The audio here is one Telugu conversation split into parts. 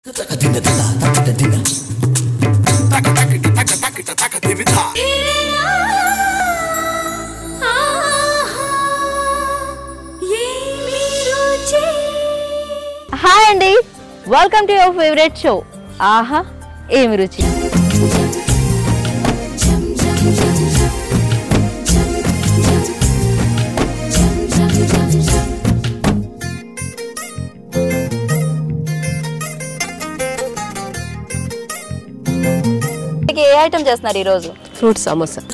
హాయ్ అండి welcome to your favourite show Aha Emi Ruchi మీకు ఏ ఐటమ్ చేస్తున్నారు ఈరోజు ఫ్రూట్ సమోసా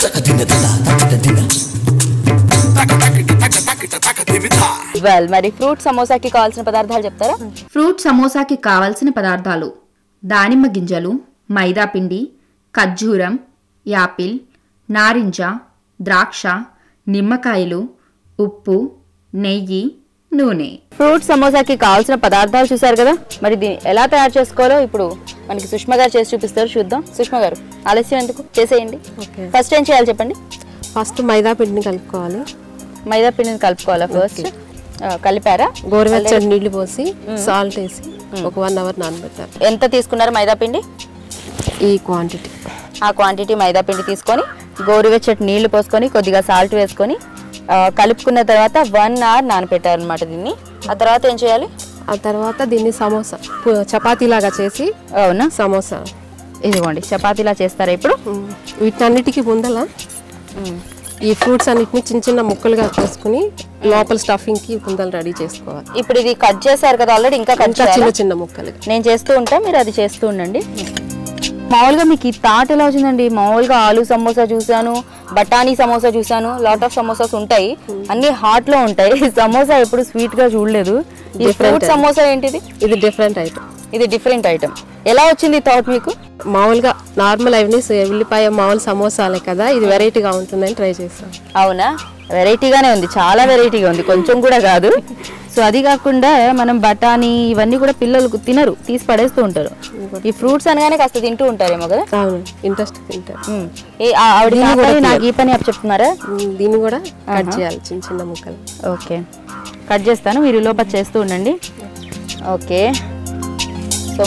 వెల్ మరి ఫ్రూట్ సమోసాకి కావాల్సిన పదార్థాలు చెప్తారా ఫ్రూట్ సమోసాకి కావలసిన పదార్థాలు దానిమ్మ గింజలు మైదా పిండి ఖర్జూరం యాపిల్ నారింజ ద్రాక్ష నిమ్మకాయలు ఉప్పు నెయ్యి నూనె ఫ్రూట్ సమోసాకి కావాల్సిన పదార్థాలు చూసారు కదా మరి దీన్ని ఎలా తయారు చేసుకోవాలో ఇప్పుడు మనకి సుష్మా గారు చేసి చూపిస్తారు చూద్దాం సుష్మా గారు ఆలస్యం ఎందుకు చేసేయండి ఓకే ఫస్ట్ ఏం చేయాలి చెప్పండి ఫస్ట్ మైదా పిండిని కలుపుకోవాలి మైదా పిండిని కలుపుకోవాలా ఫస్ట్ కలిపారా గోరువెచ్చని నీళ్లు పోసి సాల్ట్ వేసి ఒక వన్ అవర్ నానబెట్టాలి ఎంత తీసుకున్నారు మైదా పిండి ఈ క్వాంటిటీ ఆ క్వాంటిటీ మైదా పిండి తీసుకొని గోరువెచ్చటి నీళ్లు పోసుకొని కొద్దిగా సాల్ట్ వేసుకొని ఆ, కలుపుకున్న తర్వాత వన్ అవర్ నానపెట్టారనమాట దీన్ని ఆ తర్వాత ఏం చేయాలి ఆ తర్వాత దీన్ని సమోసా పు- చపాతీలాగా చేసి అవునా సమోసా ఇదిగోండి చపాతీలా చేస్తారా ఇప్పుడు ఉమ్, వీటన్నిటికీ ముందల ఈ ఫ్రూట్స్ అన్నిటిని చిన్న చిన్న ముక్కలుగా కోసుకుని లోపల స్టఫింగ్ కి ముందలు రెడీ చేసుకోవాలి ఇప్పుడు ఇది కట్ చేశారు కదా ఆల్రెడీ ఇంకా కట్ ఇంకా చేయాలా? చిన్న చిన్న ముక్కలు నేను చేస్తూ ఉంటా మీరు అది చేస్తూ ఉండండి మామూలుగా మీకు ఈ తాట్ ఎలా వచ్చిందండి మామూలుగా ఆలు సమోసా చూసాను బఠానీ సమోసా చూసాను లాట్ ఆఫ్ సమోసాస్ ఉంటాయి అన్ని హాట్ లో ఉంటాయి సమోసా ఎప్పుడు స్వీట్ గా చూడలేదు ఈ Different ఫ్రూట్ అది. సమోసా ఏంటిది ఇది డిఫరెంట్ ఐటమ్ ఇది డిఫరెంట్ ఐటమ్ ఎలా వచ్చింది థాట్ మీకు మామూలుగా నార్మల్ అవన్నీ ఉల్లిపాయ మామూలు సమోసాలే కదా ఇది వెరైటీగా ఉంటుందని ట్రై చేస్తాను అవునా వెరైటీగానే ఉంది చాలా వెరైటీగా ఉంది కొంచెం కూడా కాదు సో అది కాకుండా మనం బఠానీ ఇవన్నీ కూడా పిల్లలు తినరు తీసి పడేస్తూ ఉంటారు ఈ ఫ్రూట్స్ అనగానే కాస్త తింటూ ఉంటారేమో కదా అవును ఇంట్రెస్ట్ తింటారు ఉమ్. ఏ ఆ- ఆవిడ దీన్ని కూడా కావాలి నాకు ఈ పని అప్ చెప్తున్నారా ఉమ్, దీన్ని కూడా కట్ చేయాలి చిన్న చిన్న ముక్కలు ఓకే కట్ చేస్తాను మీరు లోపల చేస్తూ ఉండండి ఓకే సో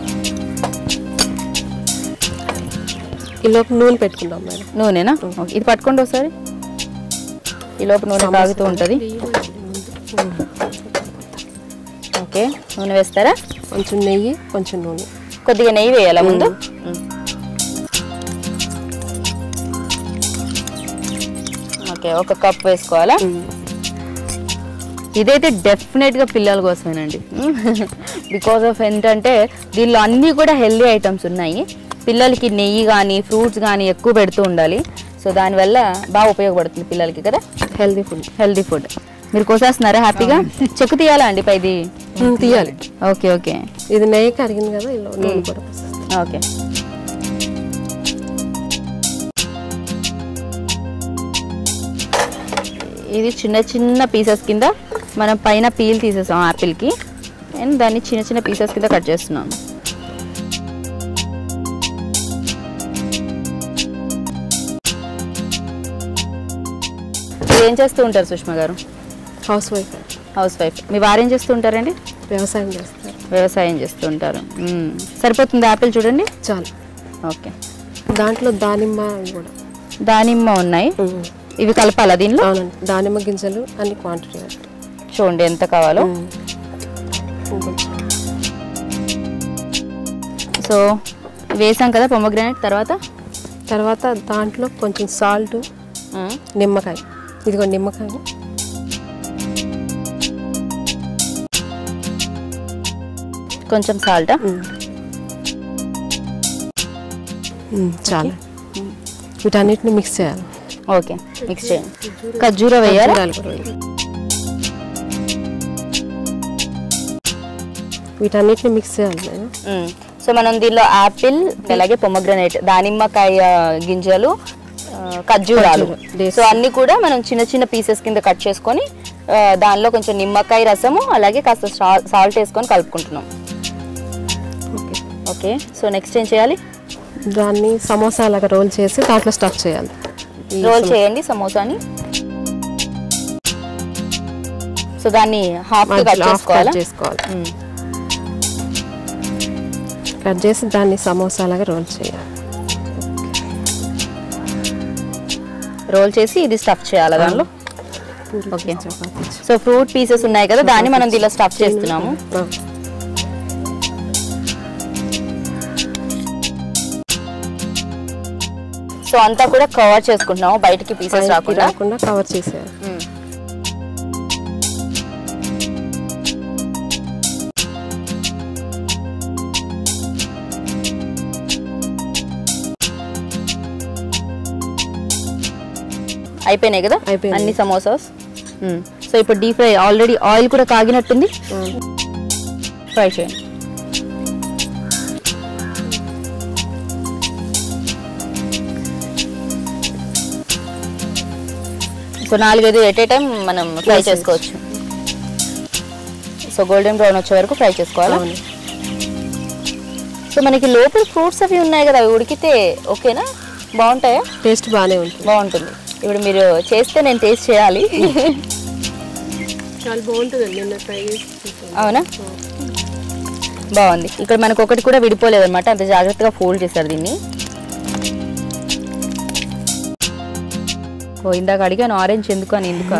ఈ లోపు నూనె పెట్టుకుందాం మేడం నూనెనా ఓకే. ఇది పట్టుకోండి ఒకసారి ఈ లోపు నూనె తాగుతూ ఉంటుంది ఓకే నూనె వేస్తారా కొంచెం నెయ్యి కొంచెం నూనె కొద్దిగా నెయ్యి వేయాలా ముందు ఉమ్. ఓకే ఒక కప్ వేసుకోవాలా ఇదైతే డెఫినెట్ గా పిల్లల కోసమేనండి బికాస్ ఆఫ్ ఏంటంటే దీనిలో అన్నీ కూడా హెల్దీ ఐటమ్స్ ఉన్నాయి పిల్లలకి నెయ్యి కానీ ఫ్రూట్స్ కానీ ఎక్కువ పెడుతూ ఉండాలి సో దానివల్ల బాగా ఉపయోగపడుతుంది పిల్లలకి కదా హెల్దీ ఫుడ్ హెల్దీ ఫుడ్ మీరు కోసేస్తున్నారా హ్యాపీగా చెక్కు తీయాలా అండి పైది తీయాలి ఓకే ఓకే ఇది నెయ్యి కరిగింది కదా ఇలా నూనె కూడా పోసేస్తాం. ఓకే ఇది చిన్న చిన్న పీసెస్ కింద మనం పైన పీల్ తీసేసాం యాపిల్కి అండ్ దాన్ని చిన్న చిన్న పీసెస్ కింద కట్ చేస్తున్నాం మీరు ఏం చేస్తూ ఉంటారు సుష్మా గారు హౌస్ వైఫ్ హౌస్ వైఫ్ మీ వారు ఏం చేస్తూ ఉంటారండి వ్యవసాయం చేస్తారు వ్యవసాయం చేస్తూ ఉంటారు మ్మ్. సరిపోతుంది యాపిల్ చూడండి చాలు ఓకే దాంట్లో దానిమ్మ కూడా దానిమ్మ ఉన్నాయి ఉమ్. ఇవి కలపాలా దీనిలో అవునండి దానిమ్మ గింజలు అన్ని క్వాంటిటీ చూడండి ఎంత కావాలో ఇంకొంచెం సో వేసాం కదా పొమ్మగ్రానైట్ తర్వాత తర్వాత దాంట్లో కొంచెం సాల్ట్ మ్మ్. నిమ్మకాయ ఇదిగో నిమ్మకాయ కొంచెం సాల్టా ఉమ్. ఉమ్, చాలు వీటన్నిటిని మిక్స్ చేయాలి ఓకే మిక్స్ చేయండి ఖర్జూర వేయాలా ఖర్జూరాలు కూడా వేయాలి. వీటన్నిటిని మిక్స్ చేయాలి మేడం మ్మ్. సో మనం దీనిలో యాపిల్ అలాగే పొమ్మగ్రనేట్ దానిమ్మకాయ గింజలు ఆ, ఖర్జూరాలు ఖర్జూరం, dates. సో అన్ని కూడా మనం చిన్న చిన్న పీసెస్ కింద కట్ చేసుకొని ఆ, దానిలో కొంచెం నిమ్మకాయ రసము అలాగే కాస్త సాల్ట్ వేసుకొని కలుపుకుంటున్నాం ఓకే ఓకే సో నెక్స్ట్ ఏం చేయాలి దాన్ని సమోసా లాగా రోల్ చేసి దాంట్లో స్టఫ్ చేయాలి ఈ రోల్ చేయండి సమోసాని సో దాన్ని హాఫ్ కట్ మధ్యలో half cut చేసుకోవాలా చేసుకోవాలి మ్మ్. కట్ చేసి దాన్ని సమోసాలాగా రోల్ చేయాలి రోల్ చేసి ఇది స్టఫ్ చేయాలి దానిలో okay chapati so fruit pieces ఉన్నాయి కదా దాన్ని మనం దీనిలో స్టఫ్ చేస్తున్నాము ఆ. సో అంతా కూడా కవర్ చేసుకుంటున్నాము బయటికి పీసెస్ పైకి రాకుండా రాకుండా కవర్ చేసేయాలి మ్మ్. అయిపోయినాయి కదా అయిపోయినాయి. అన్ని సమోసాస్ మ్మ్. సో ఇప్పుడు డీప్ ఫ్రై ఆల్రెడీ ఆయిల్ కూడా కాగినట్టుంది ఆ. ఫ్రై చేయండి సో నాలుగైదు ఎట్ ఏ టైం మనం ఫ్రై Yes, yes. చేసుకోవచ్చు సో గోల్డెన్ బ్రౌన్ వచ్చే వరకు ఫ్రై చేసుకోవాలా అవును సో మనకి లోపల ఫ్రూట్స్ అవి ఉన్నాయి కదా అవి ఉడికితే ఓకేనా బాగుంటాయా టేస్ట్ బాగానే ఉంటుంది బాగుంటుంది ఇప్పుడు మీరు చేస్తే నేను టేస్ట్ చేయాలి చాలా బాగుంటుంది నిన్న ట్రై చేసి చూసాను. అవునా బాగుంది ఇక్కడ మనకు ఒకటి కూడా విడిపోలేదు అనమాట అంత జాగ్రత్తగా ఫోల్డ్ చేశారు దీన్ని ఓ ఇందాక అడిగాను ఆరెంజ్ ఎందుకు అని ఎందుక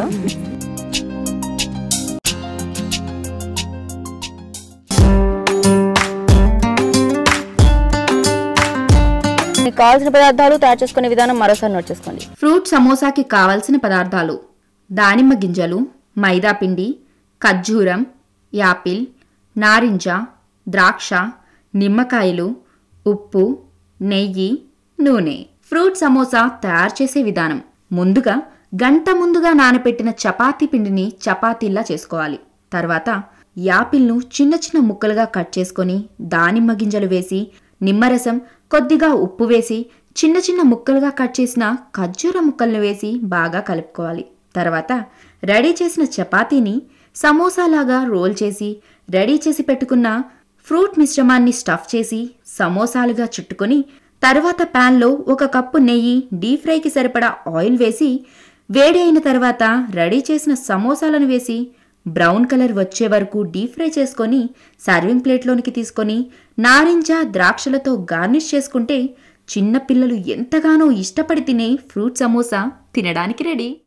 మీకు కావాల్సిన పదార్థాలు తయారు చేసుకునే విధానం మరోసారి నోట్ చేసుకోండి ఫ్రూట్ సమోసాకి కావలసిన పదార్థాలు దానిమ్మ గింజలు మైదా పిండి ఖర్జూరం యాపిల్ నారింజ ద్రాక్ష నిమ్మకాయలు ఉప్పు నెయ్యి నూనె ఫ్రూట్ సమోసా తయారు చేసే విధానం ముందుగా గంట ముందుగా నానబెట్టిన చపాతీ పిండిని చపాతీల్లా చేసుకోవాలి తర్వాత యాపిల్ను చిన్న చిన్న ముక్కలుగా కట్ చేసుకొని దానిమ్మ గింజలు వేసి నిమ్మరసం కొద్దిగా ఉప్పు వేసి చిన్న చిన్న ముక్కలుగా కట్ చేసిన ఖర్జూర ముక్కలను వేసి బాగా కలుపుకోవాలి తర్వాత రెడీ చేసిన చపాతీని సమోసాలాగా రోల్ చేసి రెడీ చేసి పెట్టుకున్న ఫ్రూట్ మిశ్రమాన్ని స్టఫ్ చేసి సమోసాలుగా చుట్టుకొని తర్వాత ప్యాన్లో ఒక కప్పు నెయ్యి డీప్ ఫ్రైకి సరిపడా ఆయిల్ వేసి వేడి అయిన తర్వాత రెడీ చేసిన సమోసాలను వేసి బ్రౌన్ కలర్ వచ్చే వరకు డీప్ ఫ్రై చేసుకొని సర్వింగ్ ప్లేట్లోనికి తీసుకొని నారింజ ద్రాక్షలతో గార్నిష్ చేసుకుంటే చిన్న పిల్లలు ఎంతగానో ఇష్టపడి తినే ఫ్రూట్ సమోసా తినడానికి రెడీ